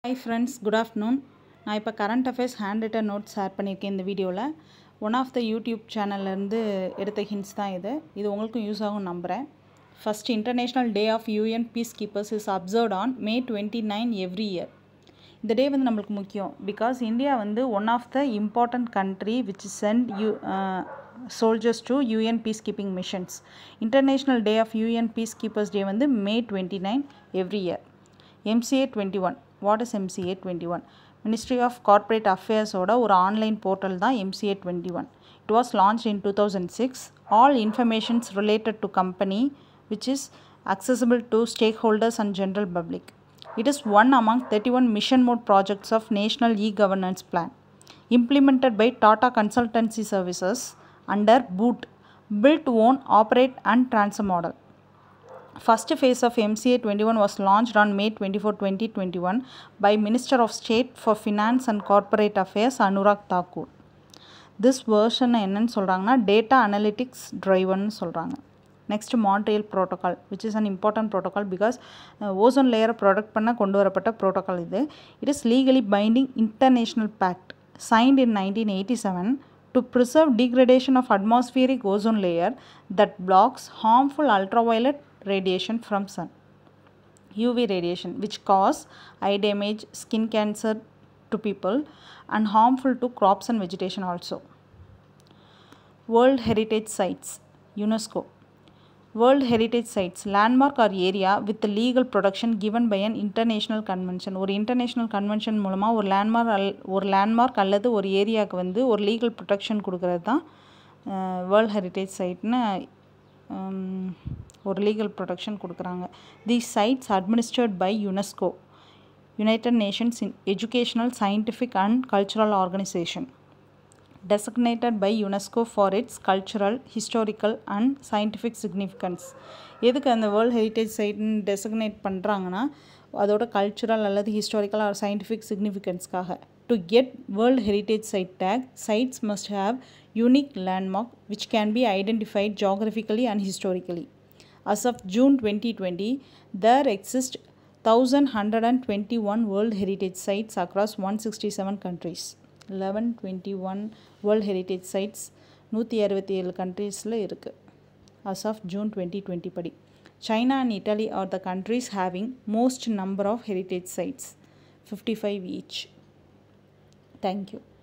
Hi friends good afternoon நான் இப்போ current affairs hand written notes share பண்ணியிருக்கேன் இந்த வீடியோவில் ஒன் ஆஃப் த யூடியூப் சேனல்லேருந்து எடுத்த ஹிண்ட்ஸ் தான் இது இது உங்களுக்கும் யூஸ் ஆகும் நம்புகிறேன் first international day of UN peacekeepers is observed on May twenty nine every year இந்த டே வந்து நம்மளுக்கு முக்கியம் பிகாஸ் இந்தியா வந்து one of the important country which sent you soldiers to UN peacekeeping missions international day of UN piece keepers டே வந்து May twenty nine every year MCA twenty one what is MCA twenty one ministry of corporate அஃபேர்ஸோட ஒரு online portal தான் MCA twenty one it was launch in two thousand six all informations related to company which is accessible to stakeholders and general public. It is one among 31 mission mode projects of National e-Governance Plan, implemented by Tata Consultancy Services under BOOT, Built, Own, Operate and Transfer model. First phase of MCA 21 was launched on May 24, 2021 by Minister of State for Finance and Corporate Affairs Anurag Thakur. This version என்னன்னு சொல்கிறாங்கன்னா data analytics ட்ரைவர்னு சொல்கிறாங்க next Montreal protocol which is an important protocol because ozone லேயரை protect பண்ண கொண்டு வரப்பட்ட protocol இது it is legally binding international pact signed in nineteen eighty seven to preserve degradation of atmospheric ozone layer that blocks harmful ultraviolet radiation from sun UV radiation which cause eye damage skin cancer to people and harmful to crops and vegetation also world heritage sites UNESCO World Heritage Sites landmark or area with the legal protection given by an international convention ஒரு international convention மூலமாக ஒரு landmark அல் ஒரு landmark அல்லது ஒரு ஏரியாவுக்கு வந்து ஒரு legal protection கொடுக்கறது தான் வேர்ல்ட் ஹெரிட்டேஜ் சைட்னு ஒரு லீகல் ப்ரொடெக்ஷன் கொடுக்குறாங்க these sites administered by UNESCO United Nations in Educational Scientific and Cultural Organization designated by UNESCO for its cultural, historical and scientific significance. எதுக்கு அந்த வேர்ல்ட் ஹெரிட்டேஜ் சைட்னு டெசிக்னேட் பண்ணுறாங்கன்னா அதோட cultural அல்லது historical or scientific சிக்னிஃபிகன்ஸ்க்காக to get world heritage site tag sites must have unique landmark which can be identified geographically and historically as of June twenty twenty there exist thousand hundred and twenty one world heritage sites across one sixty seven countries eleven twenty one world heritage sites நூற்றி அறுபத்தி ஏழு கண்ட்ரீஸில் இருக்குது as of June twenty twenty படி China and Italy are the countries having most number of heritage sites fifty five each thank you